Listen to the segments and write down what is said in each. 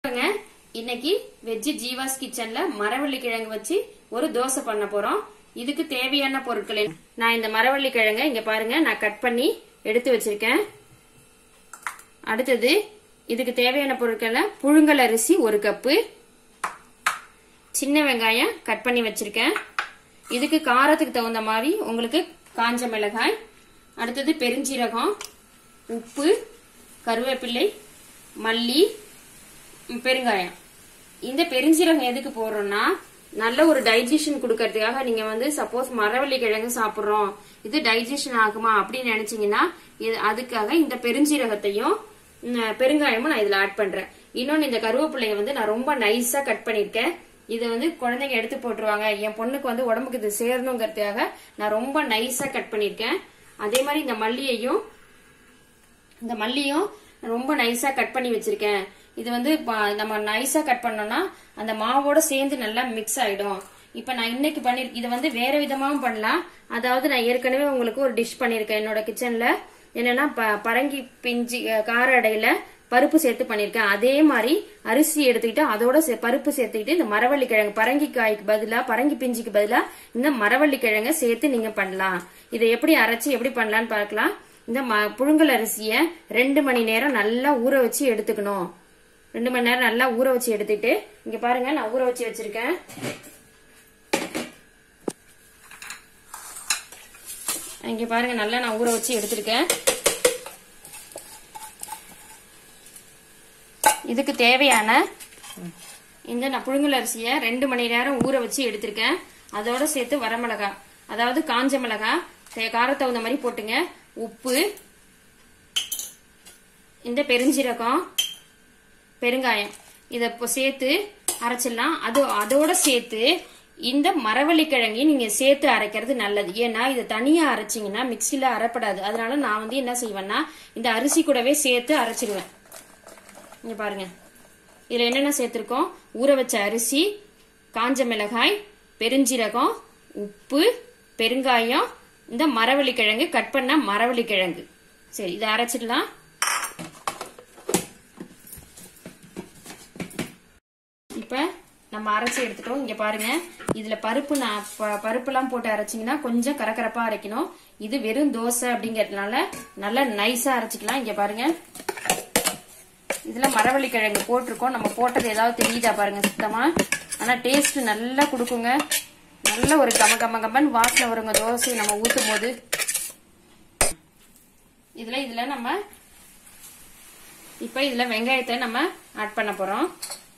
பாருங்க, இன்னைக்கு வெஜ்ஜி ஜீவாஸ் கிச்சன்ல மரவள்ளி கிழங்கு வச்சு ஒரு தோசை பண்ண போறோம் இதுக்கு தேவையான பொருட்கள் என்ன? நான் இந்த மரவள்ளி கிழங்க இங்க பாருங்க நான் கட் பண்ணி எடுத்து வச்சிருக்கேன் அடுத்தது இதுக்கு தேவையான பொருட்கள் புழுங்கல் அரிசி ஒரு கப்பு சின்ன வெங்காயம் கட் பண்ணி வச்சிருக்கேன் இதுக்கு காரத்துக்கு தகுந்த மாதிரி உங்களுக்கு காஞ்ச மிளகாய் அடுத்தது பெருஞ்சீரகம் உப்பு கருவேப்பிள்ளை மல்லி ம், பெருங்காயம் இந்த பெருஞ்சீரகம் எதுக்கு போடுறோம்னா நல்ல ஒரு டைஜஷன் கொடுக்கறதுக்காக நீங்க வந்து சப்போஸ் மரவள்ளி கிழங்கு சாப்பிடுறோம் இது டைஜஷன் ஆகுமா அப்படின்னு நினைச்சீங்கன்னா இது அதுக்காக இந்த பெருஞ்சீரகத்தையும் ம், பெருங்காயமும் நான் இதுல ஆட் பண்றேன் இன்னொன்னு இந்த கருவேப்பிலைய வந்து நான் ரொம்ப நைஸா கட் பண்ணிருக்கேன் இது வந்து குழந்தைங்க எடுத்து போட்டுருவாங்க என் பொண்ணுக்கு வந்து உடம்புக்கு இது சேரணுங்கிறதுக்காக நான் ரொம்ப நைஸா கட் பண்ணிருக்கேன் அதே மாதிரி இந்த மல்லியையும் இந்த மல்லியும் ரொம்ப நைஸா கட் பண்ணி வச்சிருக்கேன் இது வந்து ப- நம்ம நைஸா கட் பண்ணோம்னா அந்த மாவோட சேர்ந்து நல்லா மிக்ஸ் ஆயிடும் இப்ப நான் இன்னைக்கு பண்ணி இதை வந்து வேற விதமாவும் பண்ணலாம் அதாவது நான் ஏற்கனவே உங்களுக்கு ஒரு டிஷ் பண்ணிருக்கேன் என்னோட கிச்சன்ல என்னன்னா ப- பரங்கி பிஞ்சி அஹ், கார அடையில பருப்பு சேர்த்து பண்ணிருக்கேன் அதே மாதிரி அரிசி எடுத்துக்கிட்டு அதோட சே- பருப்பு சேர்த்துக்கிட்டு இந்த மரவள்ளி கிழங்கு பரங்கி காய்க்கு பதிலா பரங்கி பிஞ்சிக்கு பதிலா இந்த மரவள்ளி கிழங்க சேர்த்து நீங்க பண்ணலாம் இதை எப்படி அரைச்சு எப்படி பண்ணலாம்னு பார்க்கலாம் இந்த ம- புழுங்கல் அரிசிய ரெண்டு மணி நேரம் நல்லா ஊற வச்சு எடுத்துக்கணும் ரெண்டு மணி நேரம் நல்லா ஊற வச்சு எடுத்துட்டு இங்க பாருங்க நான் ஊற வச்சு வச்சிருக்கேன் இங்க பாருங்க நல்லா நான் ஊற வச்சு எடுத்திருக்கேன் இதுக்கு தேவையான இந்த நான் புழுங்கல் அரிசிய ரெண்டு மணி நேரம் ஊற வச்சு எடுத்திருக்கேன் அதோட சேர்த்து வரமிளகா அதாவது காஞ்ச மிளகா தே- காரத் தகுந்த மாதிரி போட்டுங்க உப்பு இந்த பெருஞ்சீரகம் பெருங்காயம் இத இப்போ சேர்த்து அரைச்சிடலாம் அது அதோட சேர்த்து இந்த மரவள்ளி கிழங்கையும் நீங்க சேர்த்து அரைக்கிறது நல்லது ஏன்னா இதை தனியா அரைச்சீங்கன்னா மிக்சில அரைப்படாது அதனால நான் வந்து என்ன செய்வேன்னா இந்த அரிசி கூடவே சேர்த்து அரைச்சிடுவேன் இங்க பாருங்க இதுல என்னென்ன சேர்த்திருக்கோம் ஊற வச்ச அரிசி காஞ்ச மிளகாய் பெருஞ்சீரகம் உப்பு பெருங்காயம் இந்த மரவள்ளி கிழங்கு கட் பண்ண மரவள்ளி கிழங்கு சரி இதை அரைச்சிடலாம் இப்ப நம்ம அரைச்சி எடுத்துட்டோம் இங்க பாருங்க இதுல பருப்பு நான் ப- பருப்புலாம் போட்டு அரைச்சிங்கன்னா கொஞ்சம் கரகரப்பா அரைக்கணும் இது வெறும் தோசை அப்படிங்கறதுனால நல்லா நைஸா அரைச்சிக்கலாம் இங்க பாருங்க இதுல மரவள்ளி கிழங்கு போட்டிருக்கோம் நம்ம போட்டது ஏதாவது தெரியுதா பாருங்க சுத்தமா ஆனா டேஸ்ட் நல்லா கொடுக்குங்க நல்ல ஒரு கம கம கமன்னு வாசனை வருங்க தோசை நம்ம ஊத்தும் போது இதுல இதுல நம்ம இப்ப இதுல வெங்காயத்தை நம்ம ஆட் பண்ண போறோம்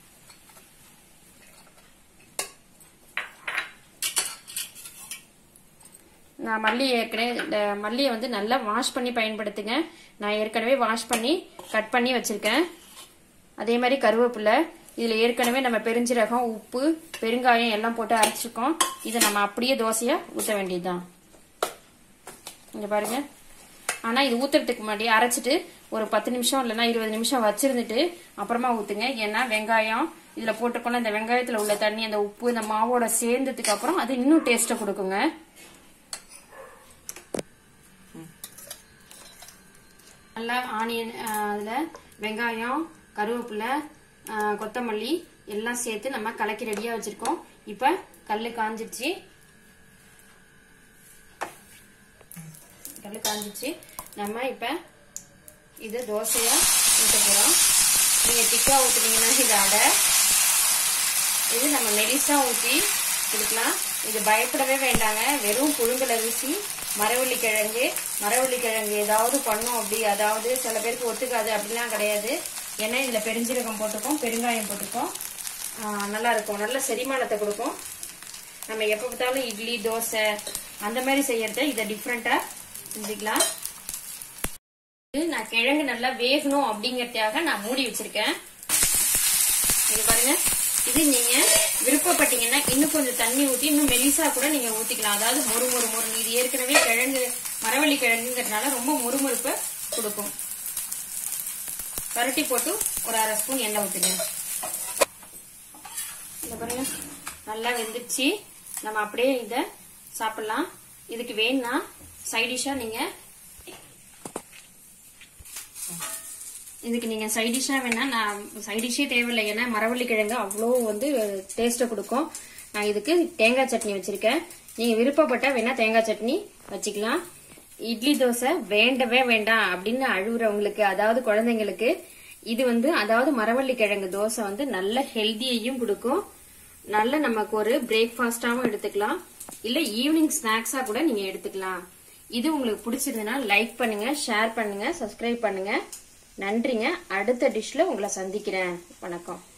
நான் மல்லி ஏற்கனவே இந்த மல்லியை வந்து நல்லா வாஷ் பண்ணி பயன்படுத்துங்க நான் ஏற்கனவே வாஷ் பண்ணி கட் பண்ணி வச்சிருக்கேன் அதே மாதிரி கருவேப்பிலை இதில் ஏற்கனவே நம்ம பெருஞ்சீரகம் உப்பு பெருங்காயம் எல்லாம் போட்டு அரைச்சிருக்கோம் இதை நம்ம அப்படியே தோசையா ஊற்ற வேண்டியதுதான் இங்க பாருங்க ஆனா இது ஊத்துறதுக்கு முன்னாடி அரைச்சிட்டு ஒரு பத்து நிமிஷம் இல்லைன்னா இருபது நிமிஷம் வச்சிருந்துட்டு அப்புறமா ஊத்துங்க ஏன்னா வெங்காயம் இதுல போட்டுக்கோல இந்த வெங்காயத்துல உள்ள தண்ணி அந்த உப்பு இந்த மாவோட சேர்ந்ததுக்கு அப்புறம் அது இன்னும் டேஸ்ட்டை கொடுக்குங்க நல்லா ஆனியன் அதில் வெங்காயம் கருவேப்பிலை ஆஹ், கொத்தமல்லி எல்லாம் சேர்த்து நம்ம கலக்கி ரெடியாக வச்சுருக்கோம் இப்போ கல் காஞ்சிடுச்சு கல் காஞ்சிடுச்சு நம்ம இப்போ இது தோசையாக ஊற்ற போகிறோம் நீங்கள் திக்காக ஊற்றுனீங்கன்னா இது அடை இது நம்ம மெலிசா ஊற்றி கொடுக்கலாம் இது பயப்படவே வேண்டாங்க வெறும் புழுங்கல் அரிசி மரவள்ளி கிழங்கு மரவள்ளி கிழங்கு ஏதாவது பண்ணும் அப்படி அதாவது சில பேருக்கு ஒத்துக்காது அப்படிலாம் கிடையாது ஏன்னா இதில் பெருஞ்சீரகம் போட்டிருக்கோம் பெருங்காயம் போட்டிருக்கோம் ஆஹ் நல்லா இருக்கும் நல்ல செரிமானத்தை கொடுக்கும் நம்ம எப்போ பார்த்தாலும் இட்லி தோசை அந்த மாதிரி செய்யறத இதை டிஃப்ரெண்ட்டாக செஞ்சுக்கலாம் இது நான் கிழங்கு நல்லா வேகணும் அப்படிங்கறதுக்காக நான் மூடி வச்சிருக்கேன் இது பாருங்க இது நீங்க விருப்பப்பட்டீங்கன்னா இன்னும் கொஞ்சம் தண்ணி ஊத்தி இன்னும் மெலிசா கூட நீங்க ஊத்திக்கலாம் அதாவது மொறு மொறு மொறு இது ஏற்கனவே கிழங்கு மரவள்ளி கிழங்குங்கிறதுனால ரொம்ப முறுமுறுப்பை கொடுக்கும் பரட்டி போட்டு ஒரு அரை ஸ்பூன் எண்ணெய் ஊத்துங்க இந்த பாருங்க நல்லா வெந்துடுச்சு நம்ம அப்படியே இத சாப்பிடலாம் இதுக்கு வேணும்னா சைடிஷா நீங்க இதுக்கு நீங்க சைட் டிஷ்ஷா வேணா நான் சைட் டிஷ்ஷே தேவையில்லை ஏன்னா மரவள்ளி கிழங்கு அவ்வளோ வந்து டேஸ்ட்டை கொடுக்கும் நான் இதுக்கு தேங்காய் சட்னி வச்சிருக்கேன் நீங்க விருப்பப்பட்டா வேணா தேங்காய் சட்னி வச்சுக்கலாம் இட்லி தோசை வேண்டவே வேண்டாம் அப்படின்னு அழுகுறவங்களுக்கு அதாவது குழந்தைங்களுக்கு இது வந்து அதாவது மரவள்ளி கிழங்கு தோசை வந்து நல்ல ஹெல்தியையும் கொடுக்கும் நல்ல நமக்கு ஒரு பிரேக்ஃபாஸ்டாவும் எடுத்துக்கலாம் இல்ல ஈவினிங் ஸ்நாக்ஸா கூட நீங்க எடுத்துக்கலாம் இது உங்களுக்கு பிடிச்சிருந்ததுன்னா லைக் பண்ணுங்க ஷேர் பண்ணுங்க சப்ஸ்கிரைப் பண்ணுங்க நன்றிங்க அடுத்த டிஷ்ல உங்களை சந்திக்கிறேன் வணக்கம்